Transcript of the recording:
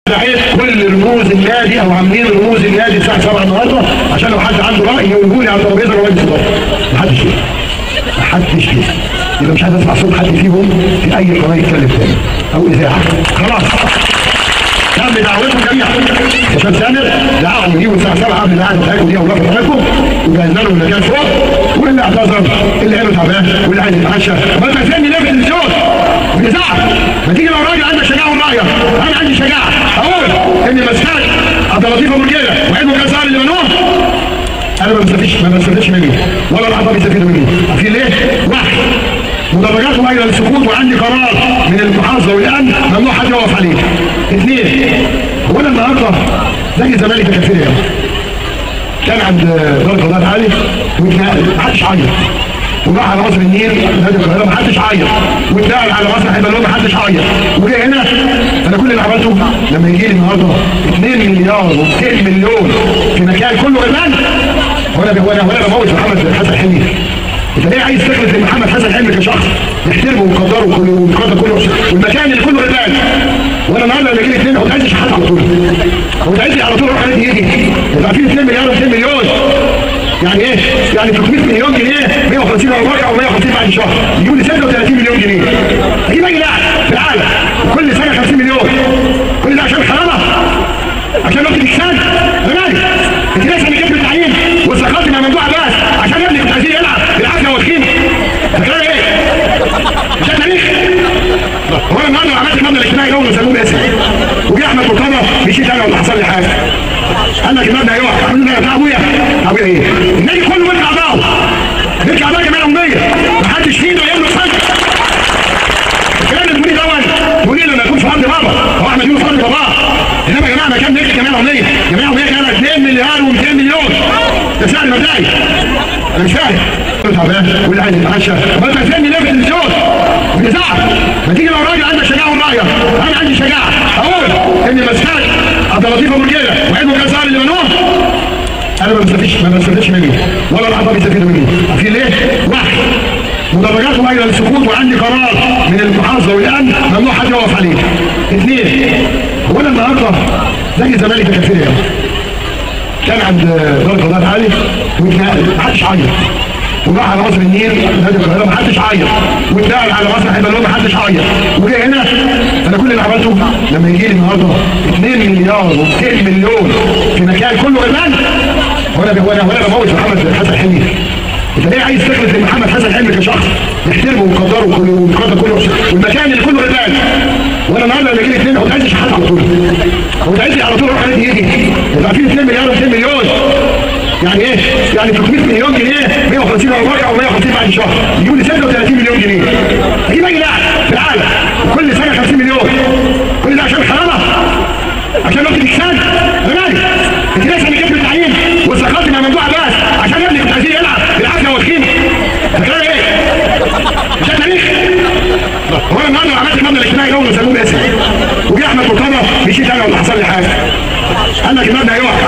دعيت كل رموز النادي او عاملين رموز النادي الساعه 7 النهارده عشان لو حد عنده راي يقوله لي على الترابيزه ولا مجلس الاداره محدش يقول محدش يقول يبقى مش عايز اسمع صوت حد فيهم في اي قناه يتكلم تاني او اذاعه خلاص تم دعوتهم جميعا هشام سامر دعاهم يجيبوا الساعه 7 قبل القعده بتاعتكم دي او الوقت بتاعتكم وجهزنا لهم المكان فوق واللي اعتذر اللي قاله تعبان واللي عايز يتعشى ما انت فاهمني ليه في التلفزيون بتزعق ما تيجي لو راجل عندك شجاعه ورايه انا عندي شجاعه اقول ان المسكات عبد اللطيف ابو رجاله وعيد كان اللي منوع انا ما بستفيدش ما بستفيدش مني ولا الاعضاء بيستفيدوا مني عارفين ليه؟ واحد مدرجاته الى السقوط وعندي قرار من المحافظه والامن ممنوع حد يقف عليه. اثنين هو انا النهارده زي الزمالك ده كان فين يا كان عند دار قضاء عالي واتنقل ما حدش عيط وراح على مصر النيل نادي القاهره ما حدش عيط واتنقل على مصر حلوان ما حدش عيط وجه هنا انا كل اللي عملته لما يجي لي النهارده 2 مليار و200 مليون في مكان كله غلبان وانا وانا وانا بموت محمد حسن حلمي انت ليه عايز تخلص محمد حسن حلمي كشخص نحترمه ونقدره وكله ونقدر كله والمكان اللي كله غلبان وانا النهارده لما يجي لي اثنين هو عايز يشحت على طول هو عايز على طول اروح نادي يجي يبقى في 2 مليار و200 مليون يعني ايه؟ يعني 300 مليون جنيه 150 او 100 او 150 بعد شهر يجيبوا لي 36 مليون جنيه اجيب اي لاعب في العالم كل سنه 50 مليون كل ده عشان خرابه عشان نقطه اكسان انا مالي انت ليش انا جبت التعيين واستخدمت مع ممدوح عباس عشان ابني كنت عايزين يلعب بالعافيه والخيم فكرة ايه؟ عشان تاريخ هو انا النهارده عملت المبنى الاجتماعي الاول وسموه باسم وجه احمد مرتضى مشيت انا ولا حصل لي حاجه قال لك المبنى هيقع اعمل له بتاع ابويا ابويا ايه؟ النادي كله بيرجع ضاو بيرجع ضاو جمعيه امنيه محدش فينا يملك حاجه الكلام اللي تقولي دوت تقولي لما يكون في ارض بابا هو احمد يونس ارض باباه انما يا جماعه مكان نجح جمعيه امنيه جمعيه امنيه كانت 2 مليار و200 مليون ده سعر مبدئي انا مش فاهم تعبان واللي عايز يتعشى ما انت فاهمني ليه في التلفزيون بتزعق ما تيجي لو راجل عندك شجاعه ورايه انا عندي شجاعه اقول ان المسكات عبد اللطيف ابو رجاله وعيد كان اللي منوع انا ما بستفيدش ما بستفيدش مني ولا الاعضاء بيستفيدوا مني عارفين ليه؟ واحد مدرجاته الى السقوط وعندي قرار من المحافظه والامن ممنوع حد يقف عليه. اثنين هو انا النهارده زي الزمالك ده كان فين يا كان عند دار قضاء عالي واتنقل ما حدش عيط وراح على مصر النيل نادي القاهره ما حدش عيط واتنقل على مصر حلوان ما حدش عيط وجه هنا انا كل اللي عملته لما يجي لي النهارده 2 مليار و200 مليون في مكان كله غلبان وانا وانا وانا بموت محمد حسن حلمي انت ليه عايز تخلص محمد حسن حلمي كشخص نحترمه ونقدره وكله ونقدر كله والمكان اللي كله غلبان وانا النهارده لما يجي لي اثنين هو عايز يشحت على طول هو عايز على طول اروح نادي يجي يبقى في 2 مليار و200 مليون يعني ايه؟ يعني 300 مليون جنيه 150 او 100 او 150 بعد شهر يجيبوا لي 36 مليون جنيه اجيب اي لاعب في العالم كل سنه 50 مليون كل ده عشان خرابه عشان نقطه اكسان انا مالي انت ليش انا جبت التعيين واستخدمت مع ممدوح عباس عشان ابني كنت عايزين يلعب بالعافيه والخيم فكرة ايه؟ عشان تاريخ هو انا النهارده عملت المبنى الاجتماعي الاول وسموه باسم وجه احمد مرتضى مشيت انا ولا حصل لي حاجه قال لك المبنى هيقع